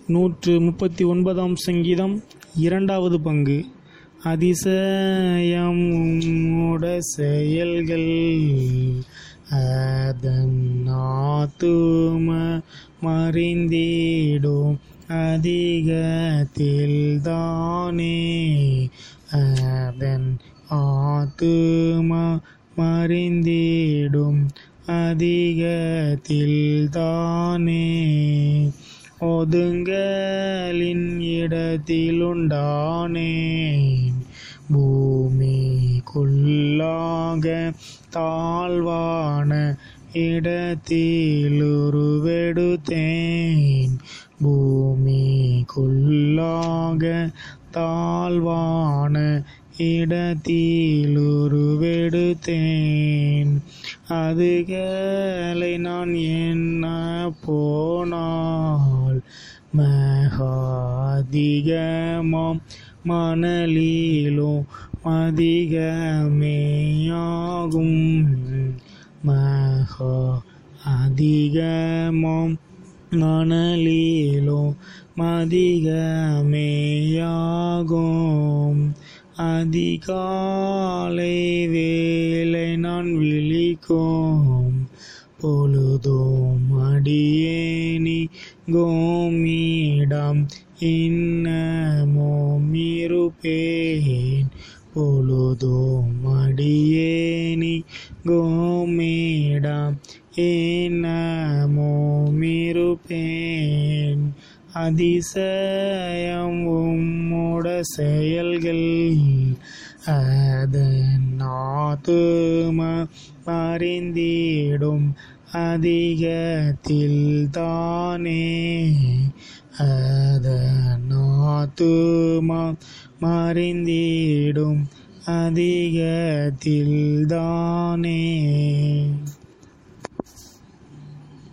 நூற்று முப்பத்தி ஒன்பதாம் சங்கீதம் இரண்டாவது பங்கு அதிசயம் உம்முட செயல்கள் அதன் ஆத்தும மறிந்திடும் அதிகத்தில் தானே அதன் ஆத்தும மறிந்திடும் அதிகத்தில் தானே ஒதுங்கலின் இடத்திலுண்டானேன் பூமிக்குள்ளாக தாழ்வான இடத்திலுருவெடுத்தேன் பூமிக்குள்ளாக தாழ்வான இடத்திலுருவெடுத்தேன் அதுகளை நான் என்ன போனால் மகாதிகமாம் மணலிலும் அதிகமேயாகும் மகா அதிகமாம் மணலிலும் அதிகமேயாகும் அதிகாலை வேலை நான் விழிக்கும் பொழுதும் அடியேனி கோமிடம் இன்னமும் இருப்பேன் பொழுதும் அடியேனி கோமிடம் இன்னமும் இருப்பேன் அதிசயம் உம்முட செயல்கள் அதன் ஆத்தும மறிந்திடும் அதிகத்தில் தானே அதன் ஆத்தும மறிந்திடும் அதிகத்தில் தானே